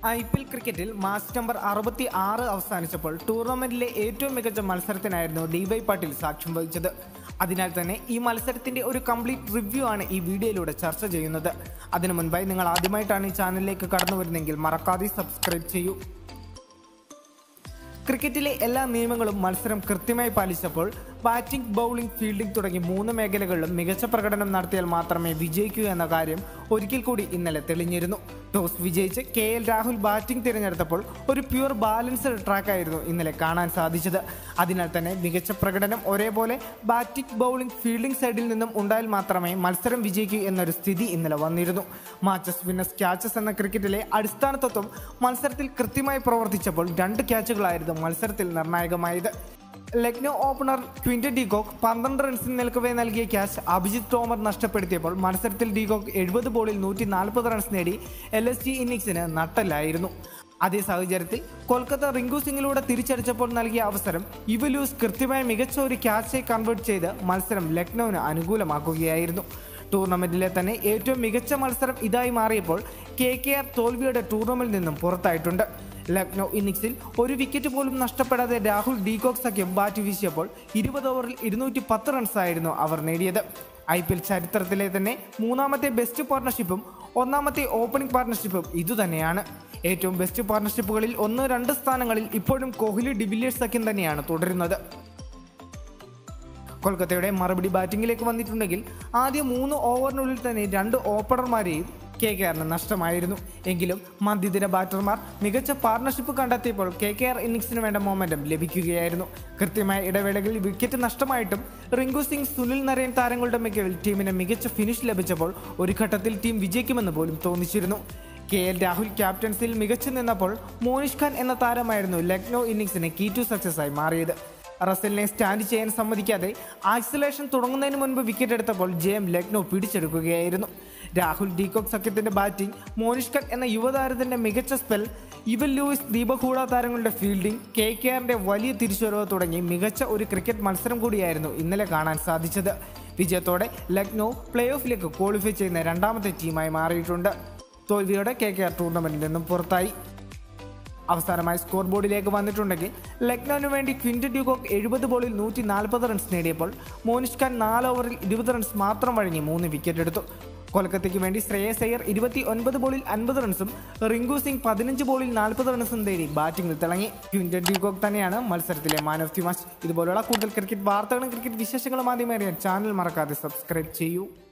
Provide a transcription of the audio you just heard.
I P L ക്രിക്കറ്റിൽ match number അറുപത്തി ആറ് അവസാനിച്ചപ്പോൾ ടൂർണമെന്റിലെ ഏറ്റവും മികച്ച മത്സരത്തിനായിരുന്നു ഡിവൈ പാട്ടീൽ സാക്ഷ്യം വഹിച്ചത് അതിനാൽ തന്നെ ഈ മത്സരത്തിന്റെ ഒരു കംപ്ലീറ്റ് റിവ്യൂ ആണ് ഈ വീഡിയോയിലൂടെ ചർച്ച ചെയ്യുന്നത് അതിനു മുൻപായി നിങ്ങൾ ആദ്യമായിട്ടാണ് ഈ ചാനലിലേക്ക് കടന്നു വരുന്നതെങ്കിൽ മറക്കാതെ സബ്സ്ക്രൈബ് ചെയ്യൂ ക്രിക്കറ്റിലെ എല്ലാ നിയമങ്ങളും മത്സരം കൃത്യമായി പാലിച്ചപ്പോൾ ബാറ്റിംഗ് ബൗളിംഗ് ഫീൽഡിംഗ് തുടങ്ങി മൂന്ന് മേഖലകളിലും മികച്ച പ്രകടനം നടത്തിയാൽ മാത്രമേ വിജയിക്കൂ എന്ന കാര്യം ഒരിക്കൽ കൂടി ഇന്നലെ തെളിഞ്ഞിരുന്നു ടോസ് വിജയിച്ച് കെ എൽ രാഹുൽ ബാറ്റിംഗ് തിരഞ്ഞെടുത്തപ്പോൾ ഒരു പ്യുവർ ബാലൻസ്ഡ് ട്രാക്കായിരുന്നു ഇന്നലെ കാണാൻ സാധിച്ചത് അതിനാൽ തന്നെ മികച്ച പ്രകടനം ഒരേപോലെ ബാറ്റിംഗ് ബൗളിംഗ് ഫീൽഡിംഗ് സൈഡിൽ നിന്നും ഉണ്ടായാൽ മാത്രമേ മത്സരം വിജയിക്കൂ എന്നൊരു സ്ഥിതി ഇന്നലെ വന്നിരുന്നു മാച്ചസ് വിന്നസ് ക്യാച്ചസ് എന്ന ക്രിക്കറ്റിലെ അടിസ്ഥാന തത്വം മത്സരത്തിൽ കൃത്യമായി പ്രവർത്തിച്ചപ്പോൾ രണ്ട് ക്യാച്ചുകളായിരുന്നു മത്സരത്തിൽ നിർണായകമായത് ലക്നോ ഓപ്പണർ ക്വിന്റ ഡിഗോക്ക് പന്ത്രണ്ട് റൺസിന് നിൽക്കവേ നൽകിയ ക്യാച്ച് അഭിജിത് തോമർ നഷ്ടപ്പെടുത്തിയപ്പോൾ മത്സരത്തിൽ ഡിഗോക്ക് എഴുപത് ബോളിൽ നൂറ്റി നാൽപ്പത് റൺസ് നേടി എൽ എസ് ജി ഇന്നിംഗ്സിന് നട്ടല്ലായിരുന്നു അതേ സാഹചര്യത്തിൽ കൊൽക്കത്ത റിങ്കു സിംഗിലൂടെ തിരിച്ചടിച്ചപ്പോൾ നൽകിയ അവസരം ഇവലൂസ് കൃത്യമായ മികച്ച ഒരു ക്യാച്ചായി കൺവേർട്ട് ചെയ്ത് മത്സരം ലക്നൌവിന് അനുകൂലമാക്കുകയായിരുന്നു ടൂർണമെന്റിലെ തന്നെ ഏറ്റവും മികച്ച മത്സരം ഇതായി മാറിയപ്പോൾ കെ കെ ആർ തോൽവിയുടെ ടൂർണമെന്റിൽ നിന്നും പുറത്തായിട്ടുണ്ട് ലക്നൗ ഇന്നിംഗ്സിൽ ഒരു വിക്കറ്റ് പോലും നഷ്ടപ്പെടാതെ രാഹുൽ ഡീകോക് സഖ്യം ബാറ്റ് വീശിയപ്പോൾ ഇരുപത് ഓവറിൽ ഇരുന്നൂറ്റി പത്ത് റൺസായിരുന്നു അവർ നേടിയത് ഐ പി എൽ ചരിത്രത്തിലെ തന്നെ മൂന്നാമത്തെ ബെസ്റ്റ് പാർട്ണർഷിപ്പും ഒന്നാമത്തെ ഓപ്പണിംഗ് പാർട്ണർഷിപ്പും ഇതുതന്നെയാണ് ഏറ്റവും ബെസ്റ്റ് പാർട്ണർഷിപ്പുകളിൽ ഒന്ന് രണ്ട് സ്ഥാനങ്ങളിൽ ഇപ്പോഴും കോഹ്ലി ഡിബിലിയേഴ്സ് സഖ്യം തന്നെയാണ് തുടരുന്നത് കൊൽക്കത്തയുടെ മറുപടി ബാറ്റിംഗിലേക്ക് വന്നിട്ടുണ്ടെങ്കിൽ ആദ്യ മൂന്ന് ഓവറിനുള്ളിൽ തന്നെ രണ്ട് ഓപ്പണർമാരെയും കെ കെ ആറിന് നഷ്ടമായിരുന്നു എങ്കിലും മധ്യദിന ബാറ്റർമാർ മികച്ച പാർട്ണർഷിപ്പ് കണ്ടെത്തിയപ്പോൾ കെ കെ ആർ ഇന്നിംഗ്സിന് വേണ്ട മൊമെന്റം ലഭിക്കുകയായിരുന്നു കൃത്യമായ ഇടവേളകളിൽ വിക്കറ്റ് നഷ്ടമായിട്ടും റിങ്കു സിംഗ് സുനിൽ നരേൻ താരങ്ങളുടെ മികവിൽ ടീമിന് മികച്ച ഫിനിഷ് ലഭിച്ചപ്പോൾ ഒരു ഘട്ടത്തിൽ ടീം വിജയിക്കുമെന്ന് പോലും തോന്നിച്ചിരുന്നു കെ എൽ രാഹുൽ ക്യാപ്റ്റൻസിൽ മികച്ചു നിന്നപ്പോൾ മോനിഷ് ഖാൻ എന്ന താരമായിരുന്നു ലക്നൗ ഇന്നിംഗ്സിന് കീ ടു സക്സസ് ആയി മാറിയത് റസലിനെ സ്റ്റാൻഡ് ചെയ്യാൻ സമ്മതിക്കാതെ ആക്സിലേഷൻ തുടങ്ങുന്നതിന് മുൻപ് വിക്കറ്റ് എടുത്തപ്പോൾ ജയം ലക്നൗ പിടിച്ചെടുക്കുകയായിരുന്നു രാഹുൽ ഡീകോക് സഖ്യത്തിന്റെ ബാറ്റിംഗ് മോനിഷ് ഖാൻ എന്ന യുവതാരത്തിന്റെ മികച്ച സ്പെൽ ഇവൻ ലൂയിസ് ദീപഹൂഡ താരങ്ങളുടെ ഫീൽഡിംഗ് കെ കെ ആറിന്റെ വലിയ തിരിച്ചുവരവ് തുടങ്ങി മികച്ച ഒരു ക്രിക്കറ്റ് മത്സരം കൂടിയായിരുന്നു ഇന്നലെ കാണാൻ സാധിച്ചത് വിജയത്തോടെ ലക്നൗ പ്ലേ ഓഫിലേക്ക് ക്വാളിഫൈ ചെയ്യുന്ന രണ്ടാമത്തെ ടീമായി മാറിയിട്ടുണ്ട് തോൽവിയോടെ കെ കെ ആർ ടൂർണമെന്റിൽ നിന്നും പുറത്തായി അവസാനമായി സ്കോർ ബോർഡിലേക്ക് വന്നിട്ടുണ്ടെങ്കിൽ ലക്നൌവിന് വേണ്ടി ക്വിന്റ് ഡ്യൂകോക്ക് എഴുപത് ബോളിൽ നൂറ്റി നാൽപ്പത് റൺസ് നേടിയപ്പോൾ മോനിഷ് ഖാൻ നാല് ഓവറിൽ ഇരുപത് റൺസ് മാത്രം വഴങ്ങി മൂന്ന് വിക്കറ്റ് എടുത്തു കൊൽക്കത്തയ്ക്ക് വേണ്ടി ശ്രേയസ് അയ്യർ ഇരുപത്തി ഒൻപത് ബോളിൽ അൻപത് റൺസും റിങ്കു സിംഗ് പതിനഞ്ച് ബോളിൽ നാൽപ്പത് റൺസും നേടി ബാറ്റിംഗിൽ തിളങ്ങി ക്വിന്റ് ഡ്യൂകോക്ക് തന്നെയാണ് മത്സരത്തിലെ മാൻ ഓഫ് ദി മാച്ച് ഇതുപോലുള്ള കൂടുതൽ ക്രിക്കറ്റ് വാർത്തകളും ക്രിക്കറ്റ് വിശേഷങ്ങളും ആദ്യം അറിയാൻ ചാനൽ മറക്കാതെ സബ്സ്ക്രൈബ് ചെയ്യൂ